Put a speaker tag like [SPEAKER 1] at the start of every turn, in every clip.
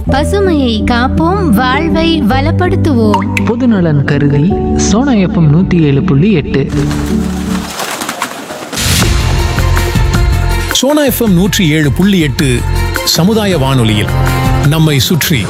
[SPEAKER 1] பசுமையை காப்போம் வாழ்வை வளப்படுத்துவோம்
[SPEAKER 2] பொதுநலன் கருதி சோனா எஃப்எம் நூற்றி ஏழு புள்ளி எட்டு
[SPEAKER 3] சோனா எஃப்எம் நூற்றி ஏழு புள்ளி எட்டு சமுதாய வானொலியில் நம்மை சுற்றி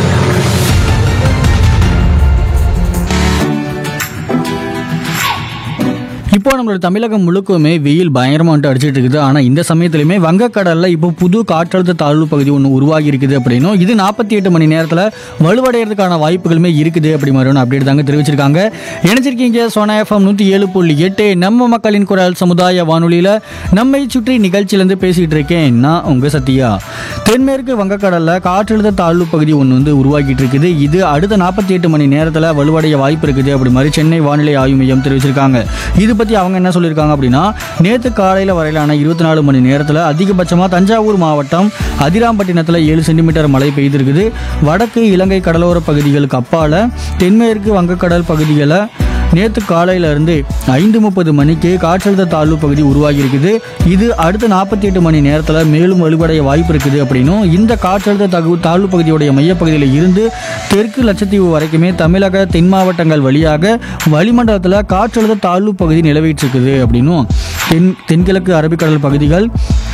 [SPEAKER 4] இப்போ நம்மளோட தமிழகம் முழுக்குமே வெயில் பயங்கரமாக வந்துட்டு அடிச்சிட்டு இருக்குது ஆனால் இந்த சமயத்துலையுமே வங்கக்கடலில் இப்போ புது காற்றழுத்த தாழ்வு பகுதி ஒன்று உருவாகி இருக்குது அப்படின்னும் இது நாற்பத்தி எட்டு மணி நேரத்தில் வலுவடைகிறதுக்கான வாய்ப்புகளுமே இருக்குது அப்படி மாதிரி ஒன்று அப்டேட் தாங்க தெரிவிச்சிருக்காங்க இணைச்சிருக்கீங்க சோனா எஃப்எம் நூற்றி ஏழு புள்ளி எட்டு நம்ம மக்களின் குரல் சமுதாய வானொலியில் நம்மை சுற்றி நிகழ்ச்சியிலேருந்து பேசிகிட்டு இருக்கேன் நான் உங்கள் சத்யா தென்மேற்கு வங்கக்கடலில் காற்றழுத்த தாழ்வு பகுதி ஒன்று வந்து உருவாக்கிட்டு இருக்குது இது அடுத்த நாற்பத்தி எட்டு மணி நேரத்தில் வலுவடைய வாய்ப்பு இருக்குது அப்படி மாதிரி சென்னை வானிலை ஆய்வு மையம் தெரிவிச்சிருக்காங்க இது பற்றி அவங்க என்ன சொல்லியிருக்காங்க அப்படின்னா நேற்று காலையில் வரையிலான இருபத்தி நாலு மணி நேரத்தில் அதிகபட்சமாக தஞ்சாவூர் மாவட்டம் அதிராம்பட்டினத்தில் ஏழு சென்டிமீட்டர் மழை பெய்திருக்குது வடக்கு இலங்கை கடலோர பகுதிகளுக்கு அப்பால் தென்மேற்கு வங்கக்கடல் பகுதிகளை நேற்று காலையில இருந்து ஐந்து முப்பது மணிக்கு காற்றழுத்த தாழ்வு பகுதி உருவாகி இருக்குது இது அடுத்த நாற்பத்தி எட்டு மணி நேரத்தில் மேலும் வலுவடைய வாய்ப்பு இருக்குது அப்படின்னும் இந்த காற்றழுத்த தகு தாழ்வு பகுதியுடைய மையப்பகுதியில் இருந்து தெற்கு லட்சத்தீவு வரைக்குமே தமிழக தென் மாவட்டங்கள் வழியாக வளிமண்டலத்தில் காற்றழுத்த தாழ்வு பகுதி நிலவிட்டு இருக்குது அப்படின்னும் தென் தென்கிழக்கு அரபிக்கடல் பகுதிகள்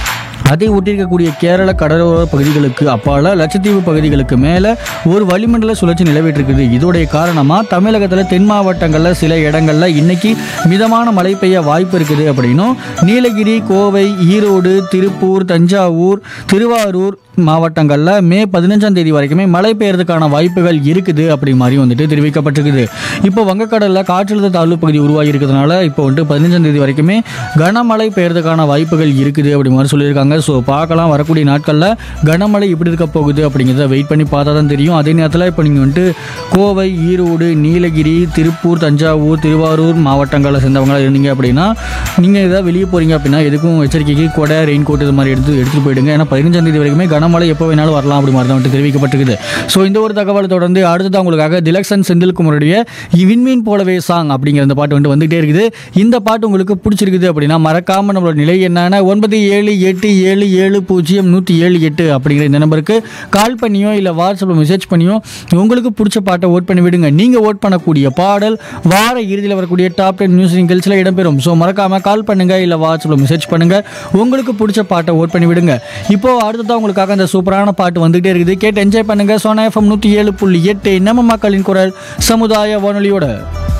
[SPEAKER 4] அதை ஒட்டியிருக்கக்கூடிய கேரள கடலோர பகுதிகளுக்கு அப்பால லட்சத்தீவு பகுதிகளுக்கு மேலே ஒரு வளிமண்டல சுழற்சி நிலவிட்டிருக்குது இதோடைய காரணமாக தமிழகத்தில் தென் மாவட்டங்களில் சில இடங்களில் இன்னைக்கு மிதமான மழை பெய்ய வாய்ப்பு இருக்குது அப்படின்னும் நீலகிரி கோவை ஈரோடு திருப்பூர் தஞ்சாவூர் திருவாரூர் மாவட்டங்களில் மே பதினஞ்சாம் தேதி வரைக்குமே மழை பெய்யறதுக்கான வாய்ப்புகள் இருக்குது அப்படி மாதிரி வந்துட்டு தெரிவிக்கப்பட்டிருக்குது இப்போ வங்கக்கடலில் காற்றழுத்த தாழ்வு பகுதி உருவாகி இருக்கிறதுனால இப்போ வந்துட்டு பதினஞ்சாம் தேதி வரைக்குமே கனமழை பெய்யறதுக்கான வாய்ப்புகள் இருக்குது அப்படி மாதிரி சொல்லியிருக்காங்க ஸோ பார்க்கலாம் வரக்கூடிய நாட்களில் கனமழை எப்படி இருக்க போகுது அப்படிங்கிறத வெயிட் பண்ணி பார்த்தா தான் தெரியும் அதே நேரத்தில் இப்போ நீங்கள் வந்துட்டு கோவை ஈரோடு நீலகிரி திருப்பூர் தஞ்சாவூர் திருவாரூர் மாவட்டங்களை சேர்ந்தவங்களா இருந்தீங்க அப்படின்னா நீங்கள் ஏதாவது வெளியே போகிறீங்க அப்படின்னா எதுக்கும் எச்சரிக்கைக்கு கொடை ரெயின் கோட் இது மாதிரி எடுத்து எடுத்துகிட்டு போயிடுங்க ஏன்னா பதினஞ்சாம் தேதி வரைக்குமே கனமழை எப்போ வேணாலும் வரலாம் அப்படி மாதிரி தான் வந்துட்டு தெரிவிக்கப்பட்டிருக்குது ஸோ இந்த ஒரு தகவலை தொடர்ந்து அடுத்தது உங்களுக்காக திலக்ஷன் செந்தில்குமாருடைய விண்மீன் போலவே சாங் அப்படிங்கிற அந்த பாட்டு வந்துட்டு வந்துகிட்டே இருக்குது இந்த பாட்டு உங்களுக்கு பிடிச்சிருக்குது அப்படின்னா மறக்காம நம்மளோட நிலை என்னன்னா ஒன்பது ஏழு எட்டு ஏழு ஏழு பூஜ்ஜியம் நூற்றி ஏழு எட்டு அப்படிங்கிற இந்த நம்பருக்கு கால் பண்ணியோ இல்லை வாட்ஸ்அப்பில் மெசேஜ் பண்ணியோ உங்களுக்கு பிடிச்ச பாட்டை ஓட் பண்ணி விடுங்க நீங்கள் ஓட் பண்ணக்கூடிய பாடல் வார இறுதியில் வரக்கூடிய டாப் டென் நியூஸ் நிகழ்ச்சியில் இடம்பெறும் ஸோ மறக்காம கால் பண்ணுங்க இல்லை வாட்ஸ்அப்பில் மெசேஜ் பண்ணுங்க உங்களுக்கு பிடிச்ச பாட்டை ஓட் பண்ணி விடுங்க இப்போ அடுத்ததான் உங்களுக்காக அந்த சூப்பரான பாட்டு வந்துகிட்டே இருக்குது கேட்டு என்ஜாய் பண்ணுங்க சோனா எஃப்எம் நூற்றி ஏழு புள்ளி எட்டு நம்ம மக்களின் குரல் சமுதாய வானொலியோட